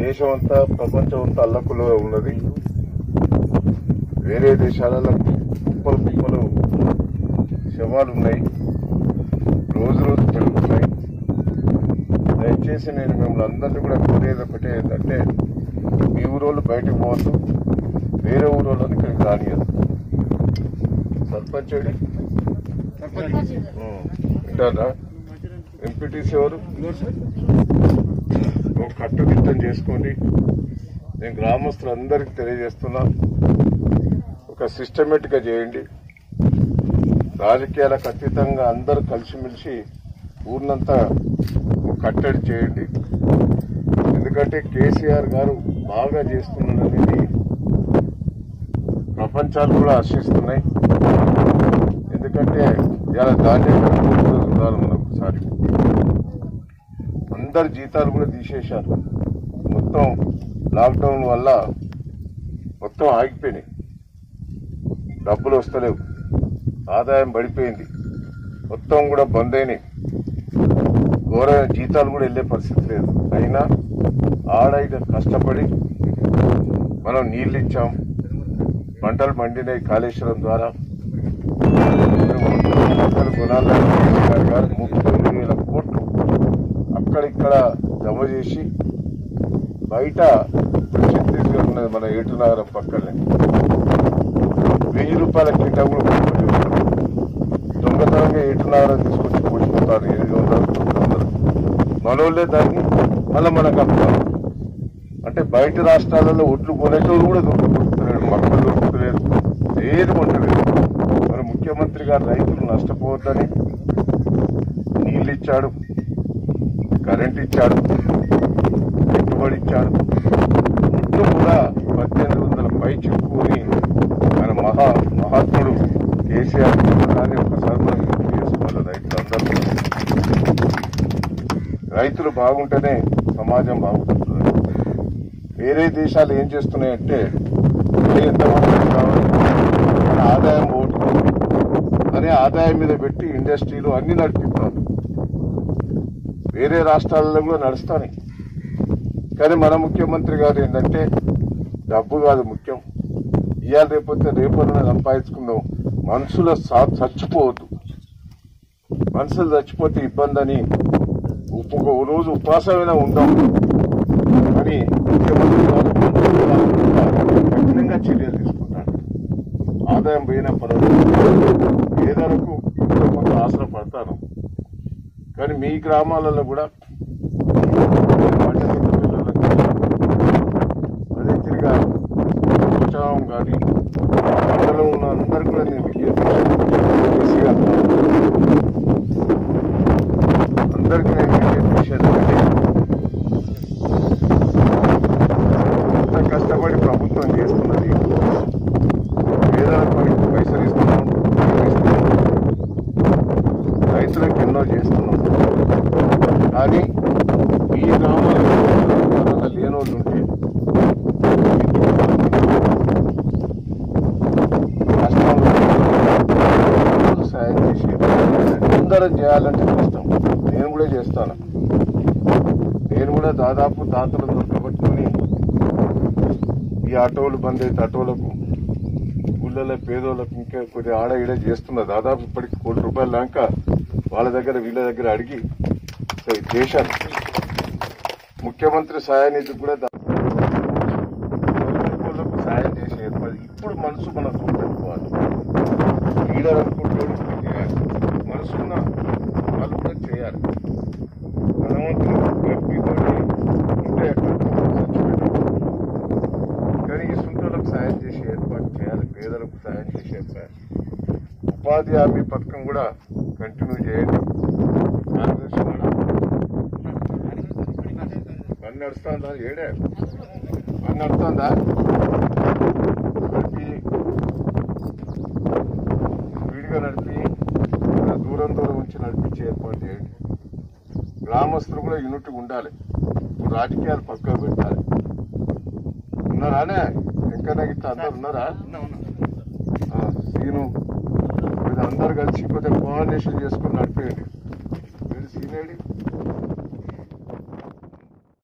దేశం అంతా ప్రపంచం అంతా అల్లకులో ఉన్నది వేరే దేశాలలో కుప్పలు కుప్పలు శవాలు ఉన్నాయి రోజు రోజు పెరుగుతున్నాయి దయచేసి నేను మిమ్మల్ని అందరినీ కూడా కోరేది ఒకటే ఏంటంటే మీ ఊరోళ్ళు బయటకు పోవద్దు వేరే ఊరోళ్ళని ఇక్కడికి రానియదు సర్పంచ్ ఏడి? ఉం. వింటారా ఎంపీటీసీ ఎవరు ఒక కట్టుదిట్టం చేసుకోండి నేను గ్రామస్తులందరికీ తెలియజేస్తున్నా ఒక సిస్టమేటిక్ గా చేయండి రాజకీయాలకు అతీతంగా అందరూ కలిసిమెలిసి ఊరినంతా ఒక కట్టడి చేయండి ఎందుకంటే కేసీఆర్ గారు బాగా చేస్తున్నాడనేది ప్రపంచాలు కూడా హర్షిస్తున్నాయి ఎందుకంటే ఇలా ధాన్యం చూడాలి మనం ఒకసారి అందరి జీతాలు కూడా తీసేశారు మొత్తం లాక్డౌన్ వల్ల మొత్తం ఆగిపోయినాయి డబ్బులు వస్తలేవు ఆదాయం పడిపోయింది మొత్తం కూడా బంద్ అయినాయి ఘోరమైన జీతాలు కూడా వెళ్ళే పరిస్థితి లేదు అయినా ఆడ ఇక కష్టపడి మనం నీళ్లు ఇచ్చాం పంటలు పండినాయి కాళేశ్వరం ద్వారా పంటలు కొనాలని కేసీఆర్ గారు ముప్పై వేల కోట్లు అక్కడిక్కడ జమ చేసి బయట ఇప్పుడు ఛత్తీస్గఢ్ ఉన్నది మన ఏటునగరం పక్కనే వెయ్యి రూపాయల కింద కూడా కొనుక్కోలేదు. దొంగతనంగా ఏటునగరం తీసుకొచ్చి కొడిపోతారు ఎనిమిది వందలు తొమ్మిది వందలు మనోళ్ళే దాన్ని మళ్ళీ మనకు అమ్ముతారు అంటే బయట రాష్ట్రాలలో ఒడ్లు కొనేటోళ్ళు కూడా దొరుకుతలేడు మక్కలు దొరుకుతలేదు ఏది కొంటలేదు మరి ముఖ్యమంత్రి గారు రైతులు నష్టపోవద్దని నీళ్ళు ఇచ్చాడు కరెంట్ ఇచ్చాడు పెట్టుబడి ఇచ్చాడు ఒడ్లు కూడా పద్దెనిమిది వందల పై చెప్పుకొని మన మహా మహాత్ముడు కేసీఆర్ దాన్ని ఒకసారి మనం గుర్తు చేసుకోవాలి రైతులందరూ రైతులు బాగుంటేనే సమాజం బాగుంటుంది వేరే దేశాలు ఏం చేస్తున్నాయంటే "ఏ ఎంతమంది కావాలి మన ఆదాయం పోతుంది అనే ఆదాయం మీద పెట్టి ఇండస్ట్రీలు అన్ని నడిపిస్తారు వేరే రాష్ట్రాలలో కూడా నడుస్తాయి కానీ మన ముఖ్యమంత్రి గారు ఏంటంటే డబ్బు కాదు ముఖ్యం ఇవాళ రేపొస్తే రేపొన్న సంపాదించుకుందాం మనుషుల సా- చచ్చిపోవద్దు మనుషులు చచ్చిపోతే ఇబ్బంది అని ఉప్పు ఒక రోజు ఉపవాసమైనా ఉందాం అని ముఖ్యమంత్రి గారు కఠినంగా చర్యలు తీసుకుంటారు ఆదాయం పోయినా పర్వాలేదు పేదలకు ఎంతో కొంత ఆసరా పడతాను కానీ మీ గ్రామాలలో కూడా మధ్యతరగతి పిల్లలకి అదే తిరిగా ఉత్సాహం కానీ మండలం ఉన్న అందరు కూడా నేను విజ్ఞప్తి చేసి అందరికీ నేను విజ్ఞప్తి చేసేది ఒకటే. ఎంత కష్టపడి ప్రభుత్వం చేస్తున్నది పేదలకు మనకి పైసలు ఇస్తున్నాం ఏమి ఇస్తున్నాం రైతులకు ఎన్నో చేస్తున్నాం కానీ ఈ గ్రామాల్లో ఎవరైనా లేనోళ్ళు ఉంటే కష్టంలో ఉన్నోళ్ళకు సాయం చేసి అందరం చేయాలంటే కష్టం నేను కూడా చేస్తాను నేను కూడా దాదాపు దాతలు దొరకబట్టుకొని ఈ ఆటోలు బంద్ అయితే ఆటోలకు ఊళ్ళలో పేదోళ్ళకు ఇంకా కొద్ది ఆడ ఈడ చేస్తున్నా దాదాపు ఇప్పటికి కోటి రూపాయల దాకా వాళ్ళ దగ్గర వీళ్ళ దగ్గర అడిగి సరే చేశాను ముఖ్యమంత్రి సహాయనిధి కూడా దా- వాళ్ళకు సాయం చేసే ఏర్పాటు ఇప్పుడు మనసు మనకు పెట్టుకోవాలి లీడర్ అనుకుంటాడు చేయాలి మనసున్న వాళ్ళు కూడా చేయాలి ధనవంతులు గర్భితోటి ఉంటే అక్కడ చచ్చిపోయారు కానీ ఈ సుంటలకు సాయం చేసి ఏర్పాటు చేయాలి పేదలకు సాయం చేసి ఏర్పాటు ఉపాధి హామీ పథకం కూడా కంటిన్యూ చేయండి కార్యదర్శి కూడా పని నడుస్తుందా ఏడే పని నడుస్తుందా నడిపి స్పీడ్గా నడిపి దూరం దూరం ఉంచి నడిపించి ఏర్పాటు చేయండి గ్రామస్తులు కూడా యూనిట్ ఉండాలి ఇప్పుడు రాజకీయాలు పక్కకు పెట్టాలి ఉన్నారానే వెంకన్న గిట్ల అందరు ఉన్నారా ఆ, సీను మీరు అందరు కలిసి కొద్దిగా కోఆర్డినేషన్ చేసుకుని నడిపేయండి మీరు సీనేడి